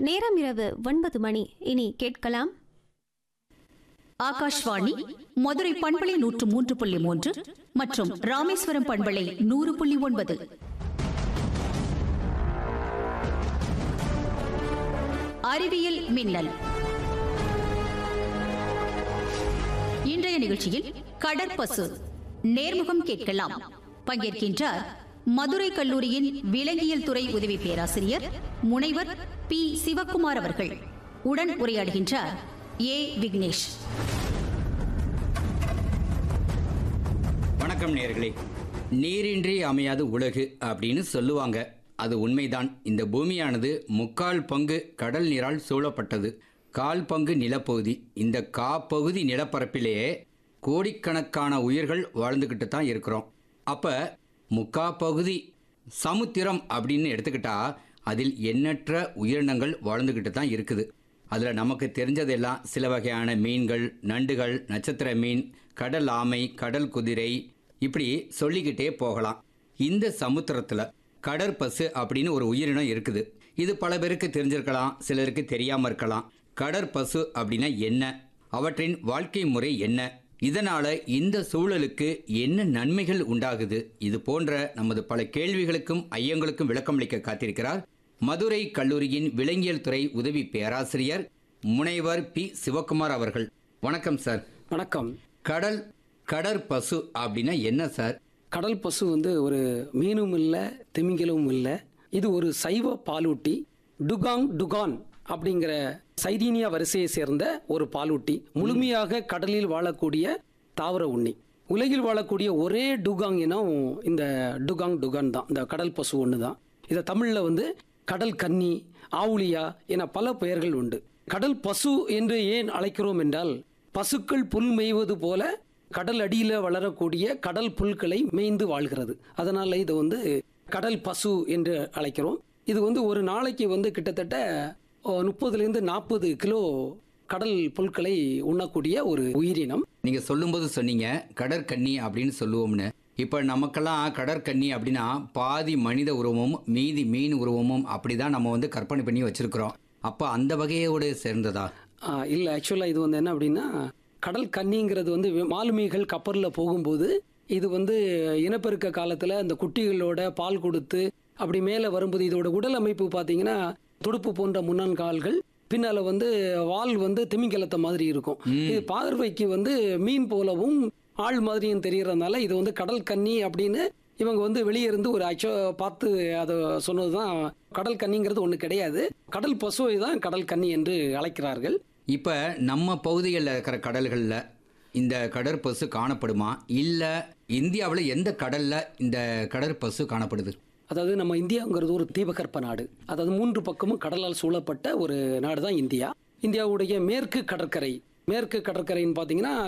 நேரம் இரவு ஒன்பது மணி இனி கேட்கலாம் ஆகாஷ்வாணி மதுரை பண்பலை நூற்று மூன்று புள்ளி மூன்று மற்றும் ராமேஸ்வரம் பண்பலை நூறு புள்ளி ஒன்பது அறிவியல் மின்னல் இன்றைய நிகழ்ச்சியில் கடற்பசு நேர்முகம் கேட்கலாம் பங்கேற்கின்றார் மதுரை கல்லூரியின் விலங்கியல் துறை உதவி பேராசிரியர் முனைவர் பி சிவக்குமார் அவர்கள் உடன் உரையாடுகின்றார் ஏ விக்னேஷ் வணக்கம் நேர்களே நீரின்றி அமையாது உலகு அப்படின்னு சொல்லுவாங்க அது உண்மைதான் இந்த பூமியானது முக்கால் பங்கு கடல் நீரால் சூழப்பட்டது கால் பங்கு நிலப்பகுதி இந்த காப்பகுதி நிலப்பரப்பிலேயே கோடிக்கணக்கான உயிர்கள் வாழ்ந்துக்கிட்டு தான் இருக்கிறோம் அப்போ முக்கா பகுதி சமுத்திரம் அப்படின்னு எடுத்துக்கிட்டா அதில் எண்ணற்ற உயிரினங்கள் வாழ்ந்துக்கிட்டு தான் இருக்குது அதில் நமக்கு தெரிஞ்சதெல்லாம் சில வகையான மீன்கள் நண்டுகள் நட்சத்திர மீன் கடல் ஆமை கடல் குதிரை இப்படி சொல்லிக்கிட்டே போகலாம் இந்த சமுத்திரத்தில் கடற்பசு அப்படின்னு ஒரு உயிரினம் இருக்குது இது பல பேருக்கு தெரிஞ்சிருக்கலாம் சிலருக்கு தெரியாமல் இருக்கலாம் கடற்பசு அப்படின்னா என்ன அவற்றின் வாழ்க்கை முறை என்ன இதனால இந்த சூழலுக்கு என்ன நன்மைகள் உண்டாகுது இது போன்ற நமது பல கேள்விகளுக்கும் ஐயங்களுக்கும் விளக்கமளிக்க காத்திருக்கிறார் மதுரை கல்லூரியின் விலங்கியல் துறை உதவி பேராசிரியர் முனைவர் பி சிவகுமார் அவர்கள் வணக்கம் சார் வணக்கம் கடல் கடற்பசு அப்படின்னா என்ன சார் கடல் பசு வந்து ஒரு மீனும் இல்லை திமிங்கலமும் இல்லை இது ஒரு சைவ பாலூட்டி டுகாங் டுகான் அப்படிங்கிற சைரீனியா வரிசையை சேர்ந்த ஒரு பாலூட்டி முழுமையாக கடலில் வாழக்கூடிய தாவர உண்ணி உலகில் வாழக்கூடிய ஒரே டுகாங் இனம் இந்த டுகாங் டுகான் தான் இந்த கடல் பசு ஒன்று தான் இதை தமிழில் வந்து கடல் கன்னி ஆவுளியா என பல பெயர்கள் உண்டு கடல் பசு என்று ஏன் அழைக்கிறோம் என்றால் பசுக்கள் புல் மேய்வது போல கடல் அடியில வளரக்கூடிய கடல் புல்களை மேய்ந்து வாழ்கிறது அதனால இது வந்து கடல் பசு என்று அழைக்கிறோம் இது வந்து ஒரு நாளைக்கு வந்து கிட்டத்தட்ட முப்பதுலேருந்து நாற்பது கிலோ கடல் புல்களை உண்ணக்கூடிய ஒரு உயிரினம் நீங்க சொல்லும்போது சொன்னீங்க கடற்கன்னி அப்படின்னு சொல்லுவோம்னு இப்போ நமக்கெல்லாம் கடற்கன்னி அப்படின்னா பாதி மனித உருவமும் மீதி மீன் உருவமும் அப்படிதான் நம்ம வந்து கற்பனை பண்ணி வச்சிருக்கிறோம் அப்போ அந்த வகையோடு சேர்ந்ததா ஆஹ் இல்ல ஆக்சுவலா இது வந்து என்ன அப்படின்னா கடல் கன்னிங்கிறது வந்து வி- மாலுமிகள் கப்பலில் போகும்போது இது வந்து இனப்பெருக்க காலத்துல அந்த குட்டிகளோட பால் கொடுத்து அப்படி மேலே வரும்போது இதோட உடல் அமைப்பு பார்த்தீங்கன்னா துடுப்பு போன்ற முன்னங்கால்கள் பின்னால வந்து வால் வந்து திமிங்கலத்தை மாதிரி இருக்கும் இது பார்வைக்கு வந்து மீன் போலவும் ஆள் மாதிரியும் தெரியறதுனால இது வந்து கடல் கன்னி அப்படின்னு இவங்க வந்து வெளியே இருந்து ஒரு ஆக்சுவ பார்த்து அதை சொன்னதுதான் கடல் கன்னிங்கிறது ஒன்று கிடையாது கடல் பசுவை தான் கடல் கன்னி என்று அழைக்கிறார்கள் இப்போ நம்ம பகுதிகளில் இருக்கிற கடல்களில் இந்த கடற்பசு காணப்படுமா இல்லை இந்தியாவில் எந்த கடலில் இந்த கடற்பசு காணப்படுது அதாவது நம்ம இந்தியாங்கிறது ஒரு தீபகற்ப நாடு அதாவது மூன்று பக்கமும் கடலால் சூழப்பட்ட ஒரு நாடு தான் இந்தியா இந்தியாவுடைய மேற்கு கடற்கரை மேற்கு கடற்கரைன்னு பார்த்தீங்கன்னா